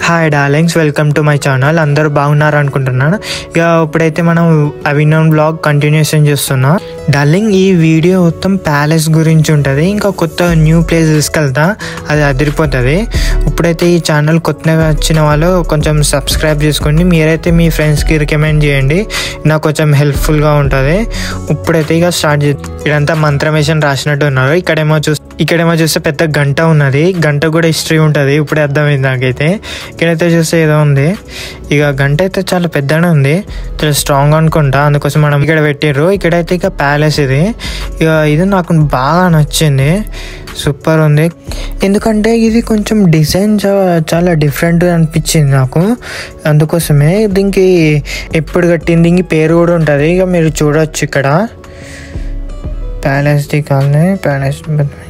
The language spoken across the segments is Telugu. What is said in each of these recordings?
Hi darlings welcome to my channel అందరూ బాగున్నారు అనుకుంటున్నాను ఇక ఇప్పుడైతే మనం అవినోన్ బ్లాగ్ కంటిన్యూషన్ చేస్తున్నా డార్లింగ్ ఈ వీడియో మొత్తం ప్యాలెస్ గురించి ఉంటుంది ఇంకా కొత్త న్యూ ప్లేస్ తీసుకెళ్తా అది అదిరిపోతుంది ఇప్పుడైతే ఈ ఛానల్ కొత్తగా వచ్చిన వాళ్ళు కొంచెం సబ్స్క్రైబ్ చేసుకోండి మీరైతే మీ ఫ్రెండ్స్కి రికమెండ్ చేయండి నాకు కొంచెం హెల్ప్ఫుల్గా ఉంటుంది ఇప్పుడైతే ఇక స్టార్ట్ చే ఇదంతా మంత్రమేషన్ రాసినట్టు ఉన్నారు ఇక్కడేమో చూస్తే ఇక్కడేమో చూస్తే పెద్ద గంట ఉన్నది గంట కూడా హిస్టరీ ఉంటుంది ఇప్పుడే అర్థమైంది నాకైతే ఇక్కడైతే చూస్తే ఏదో ఉంది ఇక గంట అయితే చాలా పెద్దనే ఉంది చాలా స్ట్రాంగ్ అనుకుంటా అందుకోసం మనం ఇక్కడ పెట్టిర్రు ఇక్కడైతే ఇక ప్యాలెస్ ఇది ఇక ఇది నాకు బాగా నచ్చింది సూపర్ ఉంది ఎందుకంటే ఇది కొంచెం డిజైన్ చా- చాలా డిఫరెంట్ అనిపించింది నాకు అందుకోసమే దీనికి ఎప్పుడు కట్టింది దీనికి పేరు కూడా ఉంటుంది ఇక మీరు చూడొచ్చు ఇక్కడ ప్యాలెస్ ది కాలనీ ప్యాలెస్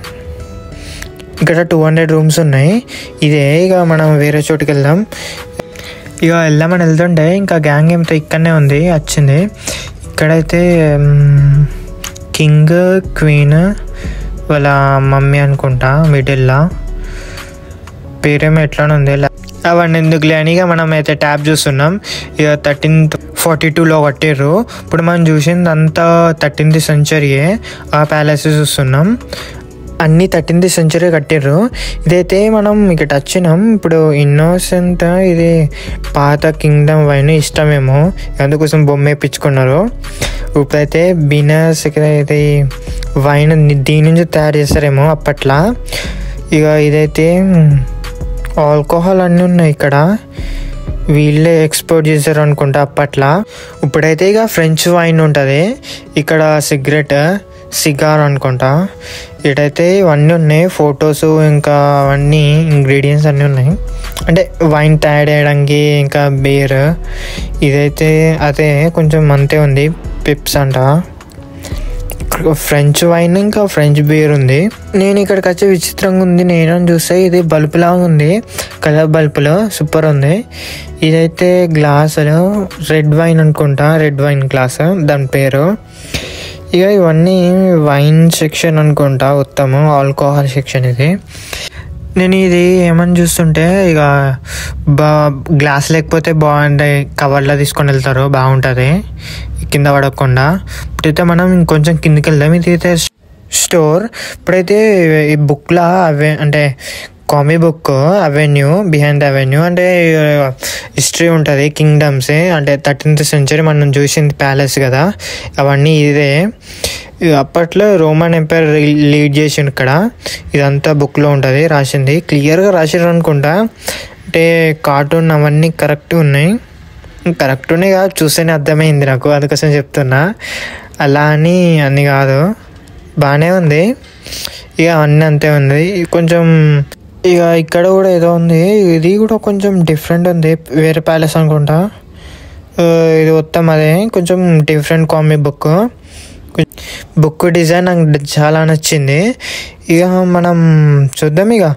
ఇక్కడ టూ హండ్రెడ్ రూమ్స్ ఉన్నాయి ఇదే ఇక మనం వేరే చోటుకి వెళ్దాం ఇక వెళ్దామని వెళ్తుంటే ఇంకా గ్యాంగ్ ఏమితో ఇక్కడనే ఉంది వచ్చింది ఇక్కడైతే మ్, కింగ్ క్వీన్ వాళ్ళ మమ్మీ అనుకుంటా మిడిల్లో పేరేమో ఎట్లానే ఉంది లా- అవన్నీ ఎందుకులే అని ఇక మనం అయితే ట్యాబ్ చూస్తున్నాం ఇక థర్టీన్త్ ఫార్టీ టూలో కట్టిర్రు ఇప్పుడు మనం చూసింది అంతా థర్టీన్త్ సెంచరీయే ఆ ప్యాలెస్ చూస్తున్నాం అన్ని థర్టీన్త్ సెంచరీ కట్టిర్రు ఇదైతే మనం ఇక్కడ వచ్చినాం ఇప్పుడు ఇన్నోసెంట్ ఇది పాత కింగ్డమ్ వైన్ ఇష్టమేమో అందుకోసం బొమ్మ వేయించుకున్నారు ఇప్పుడైతే బీనర్స్ అయితే వైన్ దీని నుంచి తయారు చేస్తారేమో అప్పట్లో ఇక ఇదైతే ఆల్కహాల్ అన్నీ ఉన్నాయి ఇక్కడ వీళ్ళే ఎక్స్పోర్ట్ చేశారు అనుకుంటా అప్పట్లో ఇప్పుడైతే ఇక ఫ్రెంచ్ వైన్ ఉంటుంది ఇక్కడ సిగరెట్ సిగార్ అనుకుంటా ఇటైతే ఇవన్నీ ఉన్నాయి ఫొటోస్ ఇంకా అవన్నీ ఇంగ్రీడియంట్స్ అన్నీ ఉన్నాయి అంటే వైన్ తయారు చేయడానికి ఇంకా బీర్ ఇదైతే అదే కొంచెం అంతే ఉంది పిప్స్ అంట ఫ్రెంచ్ వైన్ ఇంకా ఫ్రెంచ్ బీర్ ఉంది నేను ఇక్కడికి వచ్చి విచిత్రంగా ఉంది నేను చూస్తే ఇది బల్బు లాగా ఉంది కలర్ బల్బులో సూపర్ ఉంది ఇదైతే గ్లాసులు రెడ్ వైన్ అనుకుంటా రెడ్ వైన్ గ్లాస్ దాని పేరు ఇక ఇవన్నీ వైన్ సెక్షన్ అనుకుంటా ఉత్తమం ఆల్కహాల్ సెక్షన్ ఇది నేను ఇది ఏమని చూస్తుంటే ఇక బా గ్లాస్ లేకపోతే బాగుంటాయి కవర్లో తీసుకొని వెళ్తారు బాగుంటుంది కింద పడకుండా ఇప్పుడైతే మనం ఇంకొంచెం కిందికి వెళ్దాం ఇది అయితే స్టోర్ ఇప్పుడైతే ఈ బుక్లా అవే అంటే comic book avenue behind avenue అంటే హిస్టరీ ఉంటుంది కింగ్డమ్స్ అంటే థర్టీన్త్ సెంచరీ మనం చూసింది ప్యాలెస్ కదా అవన్నీ ఇదే ఇది అప్పట్లో రోమన్ ఎంపైర్ లీడ్ చేసిండు ఇక్కడ ఇదంతా బుక్లో ఉంటుంది రాసింది క్లియర్గా రాసిర్రు అనుకుంటా అంటే కార్టూన్ అవన్నీ కరెక్ట్ ఉన్నాయి కరెక్ట్ ఉన్నాయి కాదు చూస్తేనే అర్థమైంది నాకు అందుకోసం చెప్తున్నా అలా అని అన్ని కాదు బాగానే ఉంది ఇక అన్నీ అంతే ఉంది కొంచెం ఇక ఇక్కడ కూడా ఏదో ఉంది ఇది కూడా కొంచెం డిఫరెంట్ ఉంది వేరే ప్యాలెస్ అనుకుంటా ఆ, ఇది మొత్తం అదే కొంచెం different comic book book design నాకు చాలా నచ్చింది ఇక మనం చూద్దాం ఇక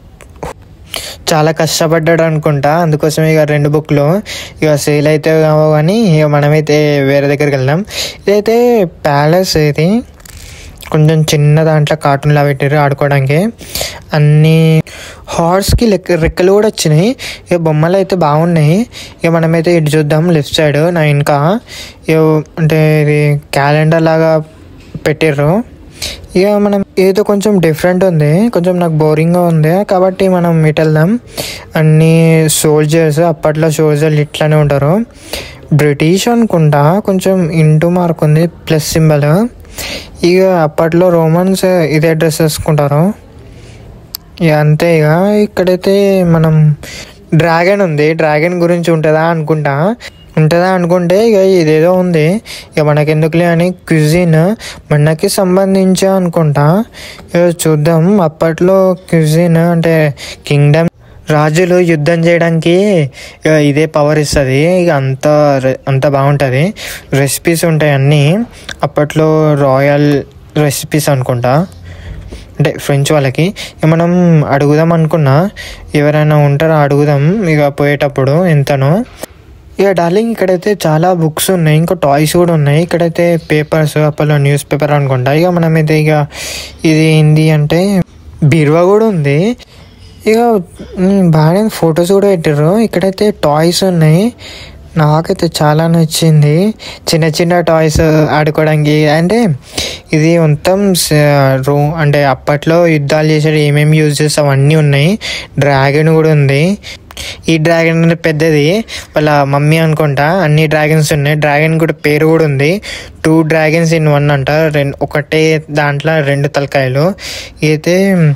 చాలా కష్టపడ్డాడు అనుకుంటా అందుకోసం ఇక రెండు బుక్లు ఇక సేల్ అయితే కావో కానీ ఇక మనమైతే వేరే దగ్గరికి వెళ్దాం ఇదైతే ప్యాలెస్ ఇది కొంచెం చిన్న దాంట్లో కార్టూన్లా పెట్టారు ఆడుకోవడానికి అన్ని హార్స్కి లెక్క రెక్కలు కూడా వచ్చినాయి ఇక బొమ్మలు అయితే బాగున్నాయి ఇక మనమైతే ఇటు చూద్దాం లెఫ్ట్ సైడ్ నా ఇంకా ఇక అంటే ఇది క్యాలెండర్ లాగా పెట్టిర్రు ఇక మనం ఏదో కొంచెం డిఫరెంట్ ఉంది కొంచెం నాకు బోరింగ్గా ఉంది కాబట్టి మనం ఇటు వెళ్దాం అన్ని సోల్జర్స్ అప్పట్లో సోల్జర్లు ఇట్లానే ఉంటారు బ్రిటిష్ అనుకుంటా కొంచెం ఇంటూ మార్క్ ఉంది ప్లస్ సింబల్ ఇక అప్పట్లో రోమన్స్ ఇదే డ్రెస్ వేసుకుంటారు ఇక అంతే ఇక ఇక్కడైతే మనం డ్రాగన్ ఉంది డ్రాగన్ గురించి ఉంటుందా అనుకుంటా ఉంటుందా అనుకుంటే ఇక ఇదేదో ఉంది ఇక మనకెందుకులే అని క్విజిన్ మనకి సంబంధించి అనుకుంటా ఇక చూద్దాం అప్పట్లో క్విజిన్ అంటే కింగ్డమ్ రాజులు యుద్ధం చేయడానికి ఇక ఇదే పవర్ ఇస్తుంది ఇక అంత రె- అంత బాగుంటుంది రెసిపీస్ ఉంటాయి అన్నీ అప్పట్లో రాయల్ రెసిపీస్ అనుకుంటా అంటే ఫ్రెంచ్ వాళ్ళకి ఇక మనం అడుగుదాం అనుకున్నా ఎవరైనా ఉంటారో అడుగుదాం ఇక పోయేటప్పుడు ఎంతనో ఇక డార్లింగ్ ఇక్కడైతే చాలా బుక్స్ ఉన్నాయి ఇంకా టాయ్స్ కూడా ఉన్నాయి ఇక్కడైతే పేపర్స్ అప్పట్లో న్యూస్ పేపర్ అనుకుంటా ఇక మనమైతే ఇక ఇది ఏంది అంటే బీరువా కూడా ఉంది ఇక ఉమ్, బాగానే ఫొటోస్ కూడా పెట్టారు ఇక్కడైతే టాయ్స్ ఉన్నాయి నాకైతే చాలా నచ్చింది చిన్న చిన్న టాయ్స్ ఆడుకోవడానికి అంటే ఇది మొత్తం రూ అంటే అప్పట్లో యుద్ధాలు చేసే ఏమేమి యూజ్ చేస్తే అవన్నీ ఉన్నాయి డ్రాగన్ కూడా ఉంది ఈ డ్రాగన్ అంటే పెద్దది వాళ్ళ మమ్మీ అనుకుంటా అన్ని డ్రాగన్స్ ఉన్నాయి డ్రాగన్ కూడా పేరు కూడా ఉంది టూ డ్రాగన్స్ ఇన్ వన్ అంట రెండు ఒకటే దాంట్లో రెండు తలకాయలు ఇదైతే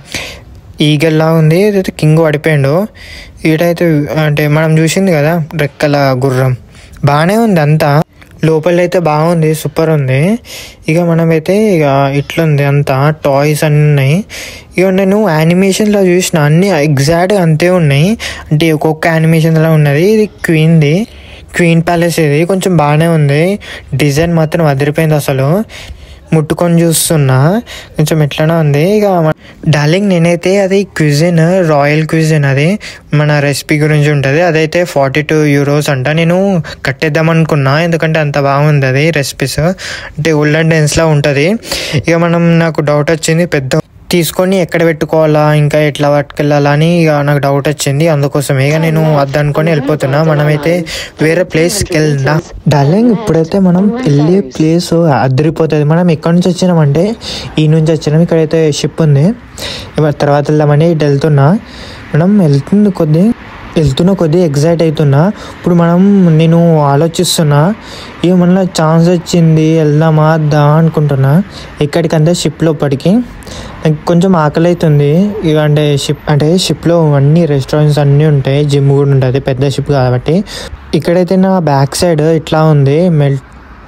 ఈగల్లా ఉంది ఇదైతే కింగ్ పడిపోయాడు ఈడైతే అంటే మనం చూసింది కదా రెక్కల గుర్రం బాగానే ఉంది అంతా లోపలైతే బాగుంది సూపర్ ఉంది ఇక మనమైతే ఇక ఇట్లుంది అంతా టాయ్స్ అన్నీ ఉన్నాయి ఇక నేను యానిమేషన్లో చూసిన అన్ని ఎగ్జాక్ట్గా అంతే ఉన్నాయి అంటే ఒక్కొక్క యానిమేషన్లో ఉన్నది ఇది క్వీన్ది క్వీన్ ప్యాలెస్ ఇది కొంచెం బాగానే ఉంది డిజైన్ మాత్రం అదిరిపోయింది అసలు ముట్టుకొని చూస్తున్నా కొంచెం ఎట్లనే ఉంది ఇక డార్లింగ్ నేనైతే అది క్విజిన్ రాయల్ క్విజిన్ అది మన రెసిపీ గురించి ఉంటుంది అదైతే ఫార్టీ టూ యూరోస్ అంట నేను కట్టేద్దాం అనుకున్నా ఎందుకంటే అంత బాగుంది అది రెసిపీస్ అంటే ఓల్డెన్ డెన్స్లో ఉంటుంది ఇక మనం నాకు డౌట్ వచ్చింది పెద్ద తీసుకొని ఎక్కడ పెట్టుకోవాలా ఇంకా ఎట్లా పట్టుకెళ్ళాలా అని ఇక నాకు డౌట్ వచ్చింది అందుకోసమే ఇక నేను వద్దనుకొని వెళ్ళిపోతున్నా మనమైతే వేరే ప్లేస్కి వెళ్దాం డార్లింగ్ ఇప్పుడైతే మనం వెళ్ళే ప్లేస్ అదిరిపోతుంది మనం ఎక్కడి నుంచి వచ్చినామంటే ఈ నుంచి వచ్చినాం ఇక్కడైతే షిప్ ఉంది ఇవాళ తర్వాత వెళ్దామని ఇటు వెళ్తున్నా మనం వెళ్తుంది కొద్ది వెళ్తున్న కొద్దీ ఎగ్జైట్ అవుతున్నా ఇప్పుడు మనం నేను ఆలోచిస్తున్నా ఇక మన ఛాన్స్ వచ్చింది వెళ్దామా దా అనుకుంటున్నా ఎక్కడికంటే షిప్ లోపలికి నాకు కొంచెం ఆకలి అవుతుంది ఇక అంటే షిప్ అంటే షిప్లో అన్ని రెస్టారెంట్స్ అన్నీ ఉంటాయి జిమ్ కూడా ఉంటుంది పెద్ద షిప్ కాబట్టి ఇక్కడైతే నా బ్యాక్ సైడ్ ఇట్లా ఉంది మెల్ట్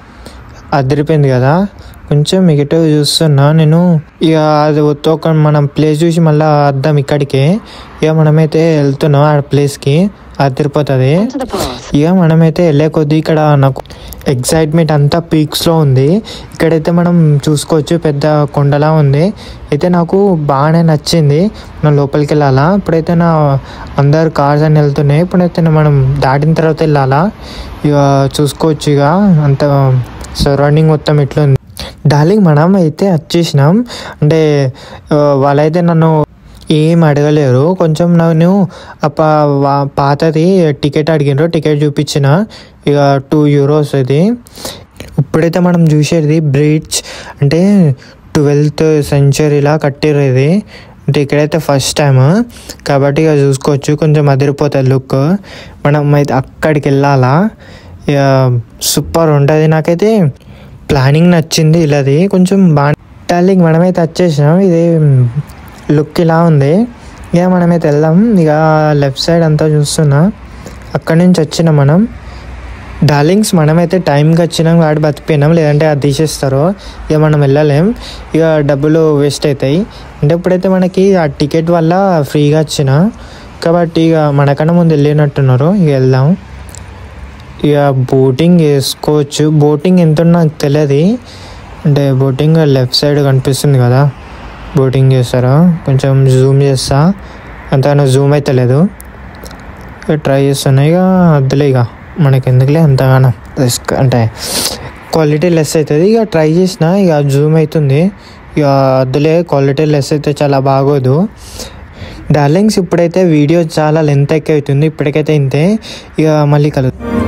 అదిరిపోయింది కదా కొంచెం నెగిటివ్ చూస్తున్నా నేను ఇక అది వద్దు ఒక మనం ప్లేస్ చూసి మళ్ళీ వద్దాం ఇక్కడికే ఇక మనమైతే వెళ్తున్నాం ఆ ప్లేస్కి అదిరిపోతుంది to the path. ఇక మనమైతే వెళ్ళే కొద్దీ ఇక్కడ నాకు ఎగ్జైట్మెంట్ అంతా పీక్స్లో ఉంది ఇక్కడైతే మనం చూసుకోవచ్చు పెద్ద కొండలా ఉంది అయితే నాకు బాగానే నచ్చింది మనం లోపలికి వెళ్ళాలా ఇప్పుడైతే నా అందరు కార్స్ అని వెళ్తున్నాయి ఇప్పుడైతే మనం దాటిన తర్వాత వెళ్ళాలా ఇక చూసుకోవచ్చు ఇక అంత సరౌండింగ్ మొత్తం ఇట్లుంది డార్లింగ్ మనం అయితే వచ్చేసినాం అంటే ఆ, వాళ్ళైతే నన్ను ఏం అడగలేరు కొంచెం నేను ఆ పా- వా- పాతది టికెట్ అడిగినారు టికెట్ చూపించిన ఇక టూ యూరోస్ ఇది ఇప్పుడైతే మనం చూసేది బ్రిడ్జ్ అంటే ట్వెల్త్ సెంచరీలా కట్టిర్రు ఇది అంటే ఇక్కడైతే ఫస్ట్ టైం కాబట్టి ఇక చూసుకోవచ్చు కొంచెం అదిరిపోతుంది లుక్ మనం అయితే అక్కడికి వెళ్ళాలా ఇక సూపర్ ఉంటుంది నాకైతే ప్లానింగ్ నచ్చింది ఇలాది కొంచెం బాగా డార్లింగ్ మనమైతే వచ్చేసినాం ఇది లుక్ ఇలా ఉంది ఇక మనమైతే వెళ్దాం ఇక లెఫ్ట్ సైడ్ అంతా చూస్తున్నా అక్కడి నుంచి వచ్చిన మనం డార్లింగ్స్ మనమైతే టైంకి వచ్చినాం కాబట్టి బతికిపోయినాం లేదంటే అది తీసేస్తారు ఇక మనం వెళ్ళలేం ఇక డబ్బులు వేస్ట్ అవుతాయి అంటే ఇప్పుడైతే మనకి ఆ టికెట్ వల్ల ఫ్రీగా వచ్చిన కాబట్టి ఇక మనకన్నా ముందు వెళ్ళినట్టున్నారు ఇక వెళ్దాం ఇక బోటింగ్ వేసుకోవచ్చు బోటింగ్ ఎంత నాకు తెలియదు అంటే బోటింగ్ లెఫ్ట్ సైడ్ కనిపిస్తుంది కదా బోటింగ్ చేస్తారా కొంచెం జూమ్ చేస్తా అంతగానో జూమ్ అయితే లేదు ఇక ట్రై చేస్తున్నా ఇక వద్దులే ఇక మనకి ఎందుకులే అంతగానో రిస్క్ అంటే క్వాలిటీ లెస్ అవుతుంది ఇక ట్రై చేసిన ఇక జూమ్ అవుతుంది ఇక వద్దులే క్వాలిటీ లెస్ అయితే చాలా బాగోదు డార్లింగ్స్ ఇప్పుడైతే వీడియో చాలా లెంత్ ఎక్కువ అవుతుంది ఇప్పటికైతే ఇంతే ఇక మళ్ళీ కలుద్దాం